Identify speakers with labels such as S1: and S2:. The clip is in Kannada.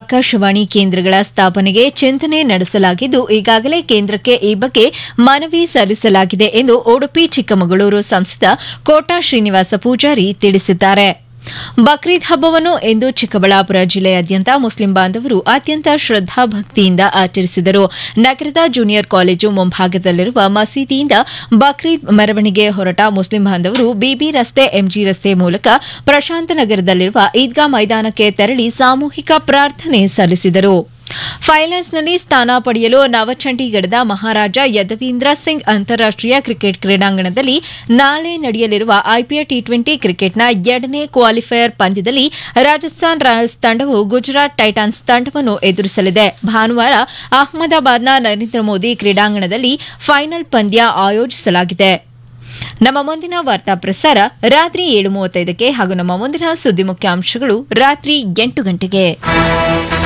S1: ಆಕಾಶವಾಣಿ ಕೇಂದ್ರಗಳ ಸ್ಥಾಪನೆಗೆ ಚಿಂತನೆ ನಡೆಸಲಾಗಿದ್ದು ಈಗಾಗಲೇ ಕೇಂದ್ರಕ್ಕೆ ಈ ಬಗ್ಗೆ ಮನವಿ ಸಲ್ಲಿಸಲಾಗಿದೆ ಎಂದು ಉಡುಪಿ ಚಿಕ್ಕಮಗಳೂರು ಸಂಸದ ಕೋಟಾ ಶ್ರೀನಿವಾಸ ಪೂಜಾರಿ ತಿಳಿಸಿದ್ದಾರೆ ಬಕ್ರೀದ್ ಹಬ್ಬವನ್ನು ಇಂದು ಚಿಕ್ಕಬಳ್ಳಾಪುರ ಜಿಲ್ಲೆಯಾದ್ಯಂತ ಮುಸ್ಲಿಂ ಬಾಂಧವರು ಅತ್ಯಂತ ಶ್ರದ್ದಾಭಕ್ತಿಯಿಂದ ಆಚರಿಸಿದರು ನಗರದ ಜೂನಿಯರ್ ಕಾಲೇಜು ಮುಂಭಾಗದಲ್ಲಿರುವ ಮಸೀದಿಯಿಂದ ಬಕ್ರೀದ್ ಮೆರವಣಿಗೆ ಹೊರಟ ಮುಸ್ಲಿಂ ಬಾಂಧವರು ಬಿಬಿ ರಸ್ತೆ ಎಂಜಿ ರಸ್ತೆ ಮೂಲಕ ಪ್ರಶಾಂತ ನಗರದಲ್ಲಿರುವ ಈದ್ಗಾ ಮೈದಾನಕ್ಕೆ ತೆರಳಿ ಸಾಮೂಹಿಕ ಪ್ರಾರ್ಥನೆ ಸಲ್ಲಿಸಿದರು ಫೈನಲ್ಸ್ನಲ್ಲಿ ಸ್ಥಾನ ಪಡೆಯಲು ನವಚಂಡೀಗಢದ ಮಹಾರಾಜ ಯದವೀಂದ್ರ ಸಿಂಗ್ ಅಂತಾರಾಷ್ಟೀಯ ಕ್ರಿಕೆಟ್ ಕ್ರೀಡಾಂಗಣದಲ್ಲಿ ನಾಳೆ ನಡೆಯಲಿರುವ ಐಪಿಎಲ್ ಟಿ ಟ್ವೆಂಟಿ ಕ್ರಿಕೆಟ್ನ ಎರಡನೇ ಕ್ವಾಲಿಫೈಯರ್ ಪಂದ್ಯದಲ್ಲಿ ರಾಜಸ್ಥಾನ್ ರಾಯಲ್ಸ್ ತಂಡವು ಗುಜರಾತ್ ಟೈಟಾನ್ಸ್ ತಂಡವನ್ನು ಎದುರಿಸಲಿದೆ ಭಾನುವಾರ ಅಹಮದಾಬಾದ್ನ ನರೇಂದ್ರ ಮೋದಿ ಕ್ರೀಡಾಂಗಣದಲ್ಲಿ ಫೈನಲ್ ಪಂದ್ಯ ಆಯೋಜಿಸಲಾಗಿದೆ ನಮ್ಮ ಮುಂದಿನ ವಾರ್ತಾ ಪ್ರಸಾರ ರಾತ್ರಿ ಏಳು ಮೂವತ್ತೈದಕ್ಕೆ ಹಾಗೂ ನಮ್ಮ ಮುಂದಿನ ಸುದ್ದಿ ಮುಖ್ಯಾಂಶಗಳು ರಾತ್ರಿ ಎಂಟು ಗಂಟೆಗೆ